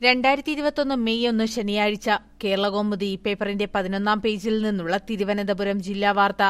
രണ്ടായിരത്തി ഇരുപത്തൊന്ന് മെയ് ഒന്ന് ശനിയാഴ്ച കേരളകൗമുദി പേപ്പറിന്റെ പതിനൊന്നാം പേജിൽ നിന്നുള്ള തിരുവനന്തപുരം ജില്ലാ വാർത്ത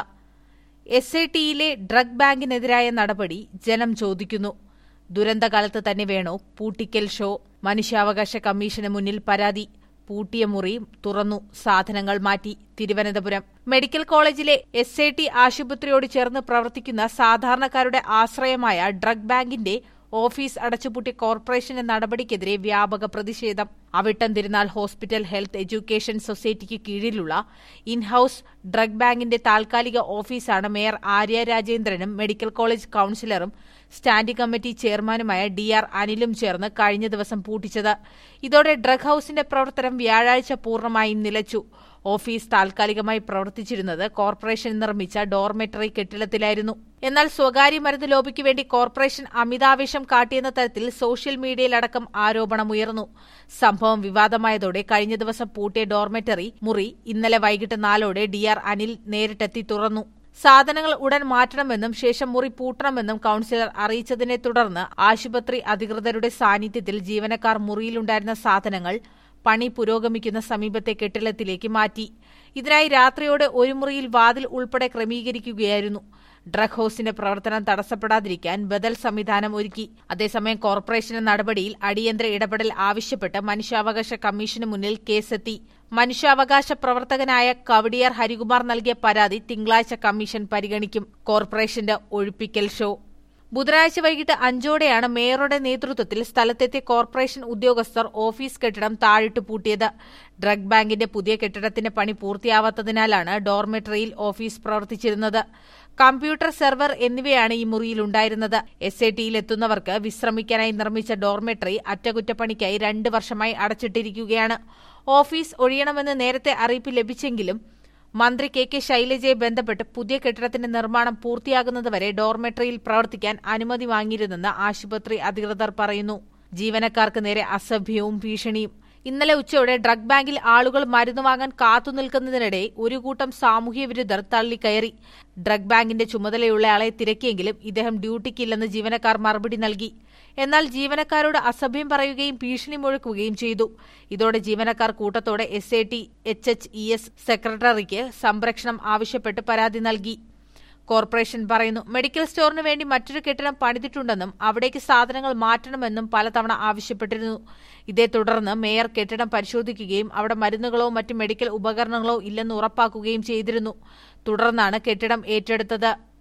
എസ് ഐ ടിയിലെ ഡ്രഗ് ബാങ്കിനെതിരായ നടപടി ജനം ചോദിക്കുന്നു ദുരന്തകാലത്ത് തന്നെ വേണോ പൂട്ടിക്കൽ ഷോ മനുഷ്യാവകാശ കമ്മീഷന് മുന്നിൽ പരാതി പൂട്ടിയ മുറി തുറന്നു സാധനങ്ങൾ മാറ്റി തിരുവനന്തപുരം മെഡിക്കൽ കോളേജിലെ എസ് ഐ ടി ആശുപത്രിയോട് ചേർന്ന് പ്രവർത്തിക്കുന്ന സാധാരണക്കാരുടെ ആശ്രയമായ ഡ്രഗ് ബാങ്കിന്റെ ഓഫീസ് അടച്ചുപൂട്ടിയ കോർപ്പറേഷന്റെ നടപടിക്കെതിരെ വ്യാപക പ്രതിഷേധം അവിട്ടം തിരുനാൾ ഹോസ്പിറ്റൽ ഹെൽത്ത് എഡ്യൂക്കേഷൻ സൊസൈറ്റിക്ക് കീഴിലുള്ള ഇൻഹൌസ് ഡ്രഗ് ബാങ്കിന്റെ താൽക്കാലിക ഓഫീസാണ് മേയർ ആര്യ രാജേന്ദ്രനും മെഡിക്കൽ കോളേജ് കൌൺസിലറും സ്റ്റാൻഡിംഗ് കമ്മിറ്റി ചെയർമാനുമായ ഡി ആർ അനിലും ചേർന്ന് കഴിഞ്ഞ ദിവസം പൂട്ടിച്ചത് ഇതോടെ ഡ്രഗ് ഹൌസിന്റെ പ്രവർത്തനം വ്യാഴാഴ്ച പൂർണ്ണമായും നിലച്ചു ഓഫീസ് താൽക്കാലികമായി പ്രവർത്തിച്ചിരുന്നത് കോർപ്പറേഷൻ നിർമ്മിച്ച ഡോർമെറ്ററി കെട്ടിടത്തിലായിരുന്നു എന്നാൽ സ്വകാര്യ മരുന്ന് ലോബിക്ക് വേണ്ടി കോർപ്പറേഷൻ അമിതാവേശം കാട്ടിയെന്ന തരത്തിൽ സോഷ്യൽ മീഡിയയിലടക്കം ആരോപണമുയർന്നു സംഭവം വിവാദമായതോടെ കഴിഞ്ഞ ദിവസം പൂട്ടിയ ഡോർമെറ്ററി മുറി ഇന്നലെ വൈകിട്ട് നാലോടെ ഡി ആർ അനിൽ നേരിട്ടെത്തി തുറന്നു സാധനങ്ങൾ ഉടൻ മാറ്റണമെന്നും ശേഷം മുറി പൂട്ടണമെന്നും കൌൺസിലർ അറിയിച്ചതിനെ തുടർന്ന് ആശുപത്രി അധികൃതരുടെ സാന്നിധ്യത്തിൽ ജീവനക്കാർ മുറിയിലുണ്ടായിരുന്ന സാധനങ്ങൾ പണി പുരോഗമിക്കുന്ന സമീപത്തെ കെട്ടിടത്തിലേക്ക് മാറ്റി ഇതിനായി രാത്രിയോടെ ഒരു മുറിയിൽ വാതിൽ ഉൾപ്പെടെ ക്രമീകരിക്കുകയായിരുന്നു ഡ്രഗ് ഹൌസിന്റെ പ്രവർത്തനം തടസ്സപ്പെടാതിരിക്കാൻ ബദൽ സംവിധാനം ഒരുക്കി അതേസമയം കോർപ്പറേഷന്റെ നടപടിയിൽ അടിയന്തര ഇടപെടൽ ആവശ്യപ്പെട്ട് മനുഷ്യാവകാശ കമ്മീഷന് മുന്നിൽ കേസെത്തി മനുഷ്യാവകാശ പ്രവർത്തകനായ കവടിയാർ ഹരികുമാർ നൽകിയ പരാതി തിങ്കളാഴ്ച കമ്മീഷൻ പരിഗണിക്കും കോർപ്പറേഷന്റെ ഒഴിപ്പിക്കൽ ഷോ ബുധനാഴ്ച വൈകിട്ട് അഞ്ചോടെയാണ് മേയറുടെ നേതൃത്വത്തിൽ സ്ഥലത്തെത്തിയ കോർപ്പറേഷൻ ഉദ്യോഗസ്ഥർ ഓഫീസ് കെട്ടിടം താഴിട്ട് പൂട്ടിയത് ഡ്രഗ് ബാങ്കിന്റെ പുതിയ കെട്ടിടത്തിന്റെ പണി പൂർത്തിയാവാത്തതിനാലാണ് ഡോർമെട്രിയിൽ ഓഫീസ് പ്രവർത്തിച്ചിരുന്നത് കമ്പ്യൂട്ടർ സെർവർ എന്നിവയാണ് ഈ മുറിയിലുണ്ടായിരുന്നത് എസ് ഐ ടിയിലെത്തുന്നവർക്ക് വിശ്രമിക്കാനായി നിർമ്മിച്ച ഡോർമെട്രി അറ്റകുറ്റപ്പണിക്കായി രണ്ട് വർഷമായി അടച്ചിട്ടിരിക്കുകയാണ് ഓഫീസ് ഒഴിയണമെന്ന് നേരത്തെ അറിയിപ്പ് ലഭിച്ചെങ്കിലും മന്ത്രി കെ കെ ശൈലജയെ ബന്ധപ്പെട്ട് പുതിയ കെട്ടിടത്തിന്റെ നിർമ്മാണം പൂർത്തിയാകുന്നതുവരെ ഡോർമെട്രിയിൽ പ്രവർത്തിക്കാൻ അനുമതി വാങ്ങിയിരുന്നെന്ന് ആശുപത്രി അധികൃതർ പറയുന്നു ജീവനക്കാർക്ക് നേരെ അസഭ്യവും ഭീഷണിയും ഇന്നലെ ഉച്ചയോടെ ഡ്രഗ് ബാങ്കിൽ ആളുകൾ മരുന്ന് വാങ്ങാൻ കാത്തുനിൽക്കുന്നതിനിടെ ഒരു കൂട്ടം സാമൂഹ്യ വിരുദ്ധർ തള്ളിക്കയറി ഡ്രഗ് ബാങ്കിന്റെ ചുമതലയുള്ളയാളെ തിരക്കിയെങ്കിലും ഇദ്ദേഹം ഡ്യൂട്ടിക്കില്ലെന്ന് ജീവനക്കാർ മറുപടി നൽകി എന്നാൽ ജീവനക്കാരോട് അസഭ്യം പറയുകയും ഭീഷണി മുഴക്കുകയും ചെയ്തു ഇതോടെ ജീവനക്കാർ കൂട്ടത്തോടെ S A T H H E S സെക്രട്ടറിക്ക് സംരക്ഷണം ആവശ്യപ്പെട്ട് പരാതി നൽകി കോർപ്പറേഷൻ പറയുന്നു മെഡിക്കൽ സ്റ്റോറിന് വേണ്ടി മറ്റൊരു കെട്ടിടം പണിതിട്ടുണ്ടെന്നും അവിടേക്ക് സാധനങ്ങൾ മാറ്റണമെന്നും പലതവണ ആവശ്യപ്പെട്ടിരുന്നു ഇതേ തുടർന്ന് മേയർ കെട്ടിടം പരിശോധിക്കുകയും അവിടെ മരുന്നുകളോ മറ്റ് മെഡിക്കൽ ഉപകരണങ്ങളോ ഇല്ലെന്ന് ഉറപ്പാക്കുകയും ചെയ്തിരുന്നു തുടർന്നാണ് കെട്ടിടം ഏറ്റെടുത്തത്